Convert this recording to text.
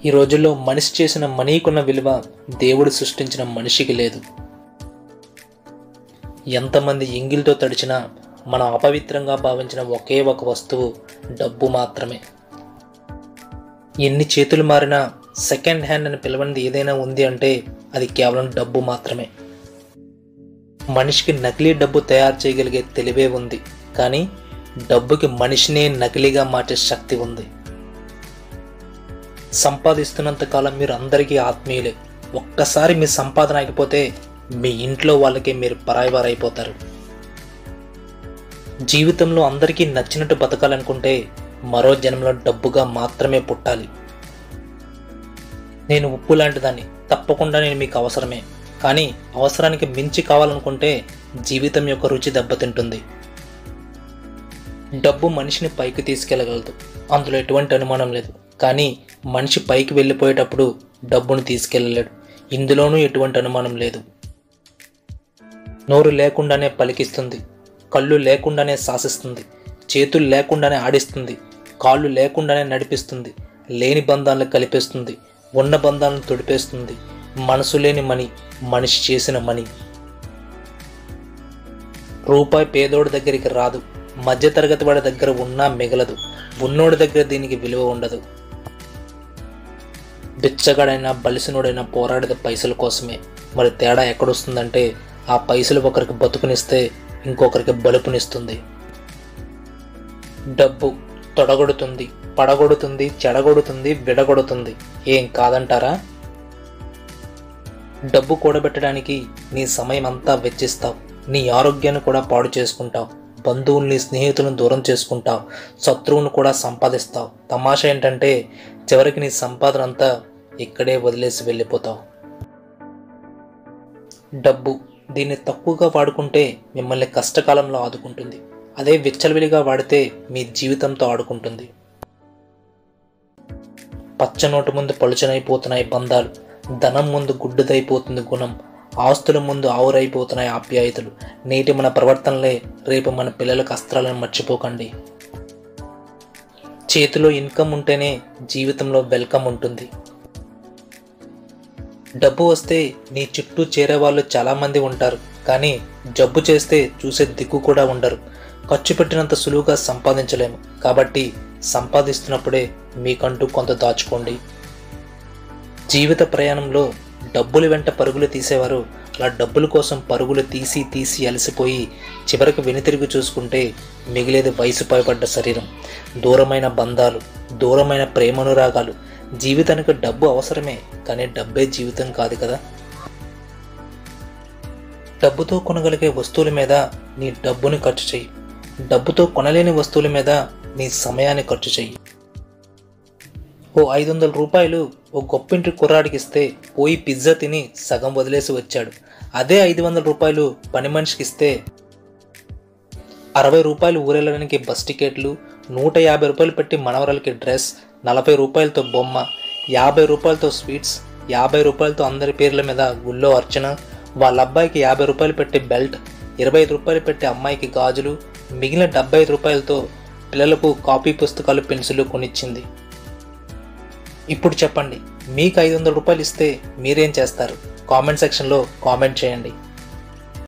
ఈ రోజుల్లో మనిషి చేసిన మనీకున్న విలువ దేవుడు సృష్టించిన మనిషికి లేదు ఎంతమంది ఎంగిలితో తడిచినా మనం అపవిత్రంగా భావించిన ఒకే ఒక వస్తువు డబ్బు మాత్రమే ఎన్ని చేతులు మారినా సెకండ్ హ్యాండ్ అని పిలవనిది ఏదైనా ఉంది అంటే అది కేవలం డబ్బు మాత్రమే మనిషికి నకిలీ డబ్బు తయారు చేయగలిగే తెలివే ఉంది కానీ డబ్బుకి మనిషినే నకిలీగా మార్చే శక్తి ఉంది సంపాదిస్తున్నంత కాలం మీరు అందరికీ ఆత్మీయులే ఒక్కసారి మీ సంపాదన అయిపోతే మీ ఇంట్లో వాళ్ళకి మీరు పరాయివారు అయిపోతారు జీవితంలో అందరికీ నచ్చినట్టు బతకాలనుకుంటే మరో జన్మలో డబ్బుగా మాత్రమే పుట్టాలి నేను ఉప్పు లాంటిదాన్ని తప్పకుండా నేను మీకు అవసరమే కానీ అవసరానికి మించి కావాలనుకుంటే జీవితం యొక్క రుచి దెబ్బతింటుంది డబ్బు మనిషిని పైకి తీసుకెళ్ళగలదు అందులో ఎటువంటి అనుమానం లేదు కానీ మనిషి పైకి వెళ్ళిపోయేటప్పుడు డబ్బును తీసుకెళ్ళలేడు ఇందులోనూ ఎటువంటి అనుమానం లేదు నోరు లేకుండానే పలికిస్తుంది కళ్ళు లేకుండానే శాసిస్తుంది చేతులు లేకుండానే ఆడిస్తుంది కాళ్ళు లేకుండానే నడిపిస్తుంది లేని బంధాలను కలిపేస్తుంది ఉన్న బంధాలను తొడిపేస్తుంది మనసు లేని మని మనిషి చేసిన మని రూపాయి పేదోడి దగ్గరికి రాదు మధ్యతరగతి వాడి దగ్గర ఉన్నా మిగలదు ఉన్నోడి దగ్గర దీనికి విలువ ఉండదు బిచ్చగాడైనా బలిసినోడైనా పోరాడేది పైసల కోసమే మరి తేడా ఎక్కడొస్తుందంటే ఆ పైసలు ఒకరికి బతుకునిస్తే ఇంకొకరికి బలుపునిస్తుంది డబ్బు తొడగొడుతుంది పడగొడుతుంది చెడగొడుతుంది విడగొడుతుంది ఏం కాదంటారా డబ్బు కూడబెట్టడానికి నీ సమయం అంతా వెచ్చిస్తావు నీ ఆరోగ్యాన్ని కూడా పాడు చేసుకుంటావు బంధువుల్ని స్నేహితులను దూరం చేసుకుంటావు శత్రువును కూడా సంపాదిస్తావు తమాషా ఏంటంటే చివరికి నీ సంపాదన అంతా ఇక్కడే వదిలేసి వెళ్ళిపోతావు డబ్బు దీన్ని తక్కువగా వాడుకుంటే మిమ్మల్ని కష్టకాలంలో ఆదుకుంటుంది అదే విచ్చలవిడిగా వాడితే మీ జీవితంతో ఆడుకుంటుంది పచ్చనోటు ముందు పలుచనైపోతున్నాయి బంధాలు ధనం ముందు గుడ్డుదైపోతుంది గుణం ఆస్తుల ముందు ఆవురైపోతున్నాయి ఆప్యాయతలు నేటి మన ప్రవర్తనలే రేపు మన పిల్లలకు అస్త్రాలను మర్చిపోకండి చేతిలో ఇన్కమ్ ఉంటేనే జీవితంలో వెల్కమ్ ఉంటుంది డబ్బు వస్తే నీ చుట్టూ చేరే వాళ్ళు చాలామంది ఉంటారు కానీ జబ్బు చేస్తే చూసే దిక్కు కూడా ఉండరు ఖర్చు పెట్టినంత సులువుగా సంపాదించలేము కాబట్టి సంపాదిస్తున్నప్పుడే మీకంటూ కొంత దాచుకోండి జీవిత ప్రయాణంలో డబ్బులు వెంట పరుగులు తీసేవారు అలా డబ్బుల కోసం పరుగులు తీసి తీసి అలసిపోయి చివరికి వెనుతిరిగి చూసుకుంటే మిగిలేది వయసు పైబడ్డ శరీరం దూరమైన బంధాలు దూరమైన ప్రేమనురాగాలు జీవితానికి డబ్బు అవసరమే కానీ డబ్బే జీవితం కాదు కదా డబ్బుతో కొనగలిగే వస్తువుల మీద నీ డబ్బుని ఖర్చు చెయ్యి డబ్బుతో కొనలేని వస్తువుల మీద నీ సమయాన్ని ఖర్చు చెయ్యి ఓ ఐదు వందల రూపాయలు ఓ గొప్పింటి కుర్రాడికి ఇస్తే పోయి పిజ్జా తిని సగం వదిలేసి వచ్చాడు అదే ఐదు వందల రూపాయలు పని మనిషికి ఇస్తే అరవై రూపాయలు ఊరెళ్ళడానికి బస్ టికెట్లు నూట యాభై రూపాయలు పెట్టి మనవరాలకి డ్రెస్ నలభై రూపాయలతో బొమ్మ యాభై రూపాయలతో స్వీట్స్ యాభై రూపాయలతో అందరి పేర్ల మీద గుళ్ళో అర్చన వాళ్ళ అబ్బాయికి యాభై రూపాయలు పెట్టి బెల్ట్ ఇరవై ఐదు రూపాయలు పెట్టి అమ్మాయికి గాజులు మిగిలిన డెబ్బై ఐదు రూపాయలతో పిల్లలకు కాపీ పుస్తకాలు పెన్సిళ్ళు కొనిచ్చింది ఇప్పుడు చెప్పండి మీకు ఐదు వందల రూపాయలు ఇస్తే మీరేం చేస్తారు కామెంట్ సెక్షన్లో కామెంట్ చేయండి